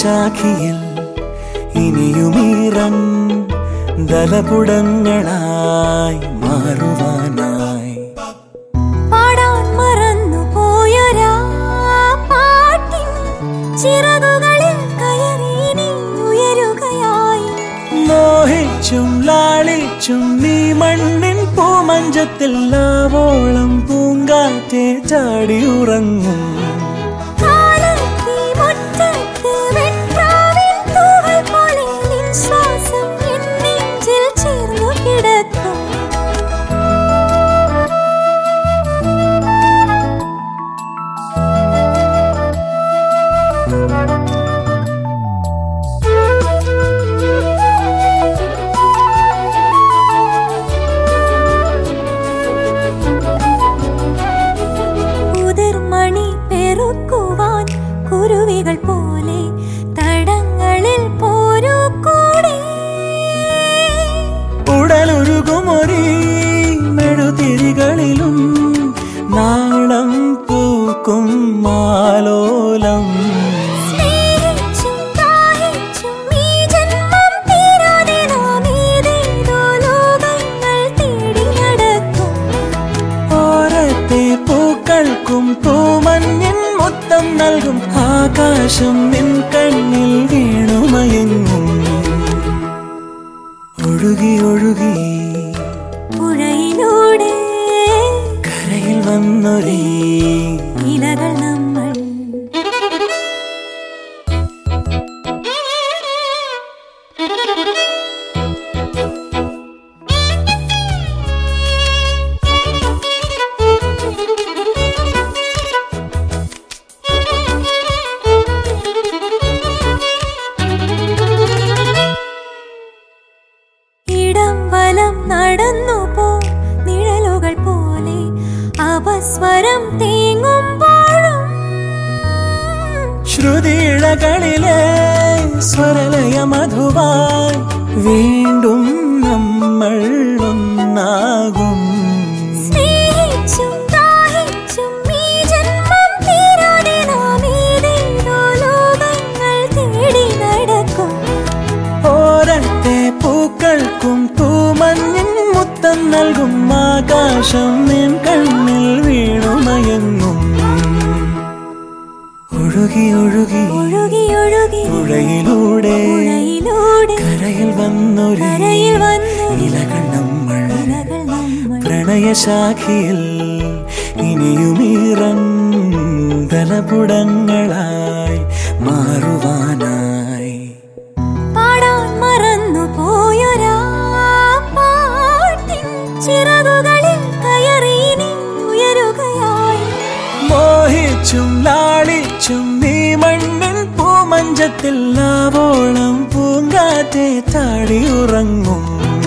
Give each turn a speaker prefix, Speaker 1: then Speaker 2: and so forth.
Speaker 1: പ്രണയശാഖിയിൽ ഇനിയുമീറൻ ദലപുടങ്ങളായി മാറുവാനായി
Speaker 2: പാടാൻ മറന്നു പോയൊരാ പാട്ടിൻ ചിറകുകളിൽ കയറി നീ ഉയരുകയായി
Speaker 1: മോഹിച്ചും ലാളിച്ചും നീ മണ്ണിൻ പൂമഞ്ചത്തിൽ ആവോളം പൂങ്കാറ്റെ ചാടി ഉറങ്ങും
Speaker 2: കാലത്തീ മുറ്റത്ത് വെൺപ്രാവിൻ തൂവൽ പോലെ നിൻ ശ്വാസം എൻ നെഞ്ചിൽ ചേർന്നു കിടക്കും ഉതിർമണി പെറുക്കുവാൻ കുരുവികൾ പോലെ തടങ്ങളിൽ പോരൂ കൂടെ
Speaker 1: ഉടലൊഴുകുമൊരീ മെഴുതിരികളിലും നാളം പൂക്കും മാലോലം
Speaker 2: സ്നേഹിച്ചും ദാഹിച്ചും ഈ ജന്മം തീരാതെ നാം ഏതേതോ ലോകങ്ങൾ തേടി നടക്കും
Speaker 1: ഓരത്തെ പൂക്കൾക്കും പൂമഞ്ഞിൻ മുത്തം നൽകും ആകാശം നിൻ കണ്ണിൽ വീണുമയങ്ങും ഒഴുകി ഒഴുകി
Speaker 2: പുഴയിലൂടെ
Speaker 1: കരയിൽ വന്നൊരേ
Speaker 2: ഇലകൾ നമ്മൾ ഇടം വലം നടന്നു പോ നിഴലുകൾ പോലെ അപസ്വരം തേങ്ങുമ്പോഴും
Speaker 1: ശ്രുതിയിഴകളിലെ സ്വരലയ മധുവായി വീണ്ടും നമ്മൾ ഒന്നാകും
Speaker 2: സ്നേഹിച്ചും ദാഹിച്ചും ഈ ജന്മം തീരാതെ നാം ഏതേതോ ലോകങ്ങൾ തേടി നടക്കും
Speaker 1: ഓരത്തെ പൂക്കൾക്കും പൂമഞ്ഞിൻ മുത്തം നൽകും ആകാശം നിൻ കണ്ണിൽ വീണുമയങ്ങും ഒഴുകി ഒഴുകി
Speaker 2: ഒഴുകി ഒഴുകി
Speaker 1: പുഴയിലൂടെ
Speaker 2: പുഴയിലൂടെ
Speaker 1: കരയിൽ വന്നൊരു
Speaker 2: കരയിൽ വന്നു
Speaker 1: ഇലകൾ നമ്മൾ
Speaker 2: ഇലകൾ നമ്മൾ
Speaker 1: പ്രണയശാഖിയിൽ ഇനിയുമീറൻ ദലപുടങ്ങളായി മാറുവാനായി
Speaker 2: പാടാൻ മറന്നു പോയൊരാ പാട്ടിൻ ചിറകുകളിൽ കയറി നീ ഉയരുകയായി
Speaker 1: മോഹിച്ചും ലാളിച്ചും നീ മണ്ണിൻ പൂമഞ്ചത്തിൽ ആവോളം പൂങ്കാറ്റെ താടി ഉറങ്ങും